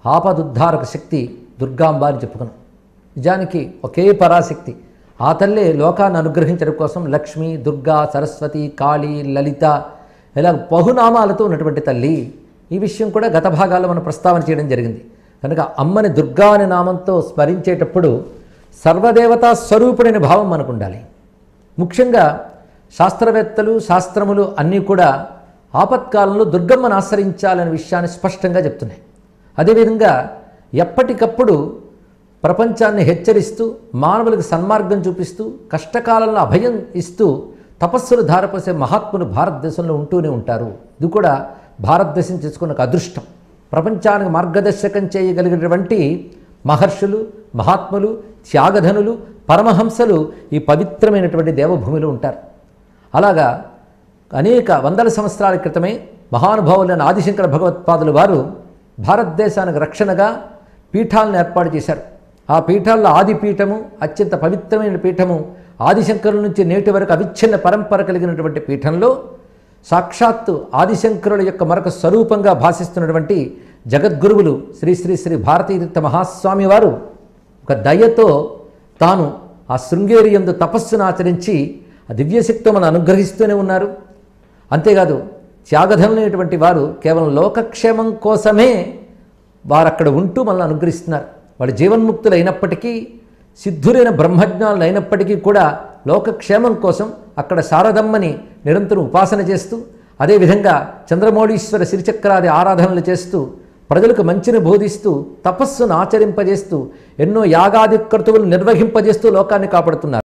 ఆపదుద్ధారక శక్తి దుర్గాంబ అని చెప్పుకున్నాం నిజానికి ఒకే పరాశక్తి ఆ తల్లే లోకాన్ని అనుగ్రహించడం కోసం లక్ష్మి దుర్గా సరస్వతి కాళీ లలిత ఇలా బహునామాలతో ఉన్నటువంటి తల్లి ఈ విషయం కూడా గత భాగాల్లో మనం ప్రస్తావన చేయడం జరిగింది కనుక అమ్మని దుర్గా అనే నామంతో స్మరించేటప్పుడు సర్వదేవతా స్వరూపుడైన భావం మనకు ఉండాలి ముఖ్యంగా శాస్త్రవేత్తలు శాస్త్రములు అన్నీ కూడా ఆపత్కాలంలో దుర్గమ్మను ఆశ్రయించాలనే విషయాన్ని స్పష్టంగా చెప్తున్నాయి అదేవిధంగా ఎప్పటికప్పుడు ప్రపంచాన్ని హెచ్చరిస్తూ మానవులకు సన్మార్గం చూపిస్తూ కష్టకాలంలో అభయం ఇస్తూ తపస్సులు ధారపోసే మహాత్ములు భారతదేశంలో ఉంటూనే ఉంటారు ఇది కూడా భారతదేశం చేసుకున్న ఒక అదృష్టం ప్రపంచానికి మార్గదర్శకం చేయగలిగినటువంటి మహర్షులు మహాత్ములు త్యాగధనులు పరమహంసలు ఈ పవిత్రమైనటువంటి దేవభూమిలో ఉంటారు అలాగా అనేక వందల సంవత్సరాల క్రితమే మహానుభావులైన ఆదిశంకర భగవత్పాదులు వారు భారతదేశానికి రక్షణగా పీఠాలను ఏర్పాటు చేశారు ఆ పీఠాల్లో ఆది పీఠము అత్యంత పవిత్రమైన పీఠము ఆదిశంకరుల నుంచి నేటి వరకు అవిచ్ఛిన్న పరంపర కలిగినటువంటి పీఠంలో సాక్షాత్తు ఆదిశంకరుల యొక్క మరొక స్వరూపంగా భాషిస్తున్నటువంటి జగద్గురువులు శ్రీ శ్రీ శ్రీ భారతీతీర్థ మహాస్వామి వారు ఒక దయతో తాను ఆ శృంగేరి యందు తపస్సును ఆచరించి ఆ దివ్యశక్తితో మనం అనుగ్రహిస్తూనే ఉన్నారు అంతేకాదు త్యాగధనులైనటువంటి వారు కేవలం లోకక్షేమం కోసమే వారు అక్కడ ఉంటూ మనల్ని అనుగ్రహిస్తున్నారు వాళ్ళు జీవన్ముక్తులు అయినప్పటికీ సిద్ధులైన బ్రహ్మజ్ఞానులు అయినప్పటికీ కూడా లోకక్షేమం కోసం అక్కడ శారదమ్మని నిరంతరం ఉపాసన చేస్తూ అదేవిధంగా చంద్రమౌళీశ్వర సిరిచక్రాది ఆరాధనలు చేస్తూ ప్రజలకు మంచిని బోధిస్తూ తపస్సును ఆచరింపజేస్తూ ఎన్నో యాగాది క్రతువులు నిర్వహింపజేస్తూ లోకాన్ని కాపాడుతున్నారు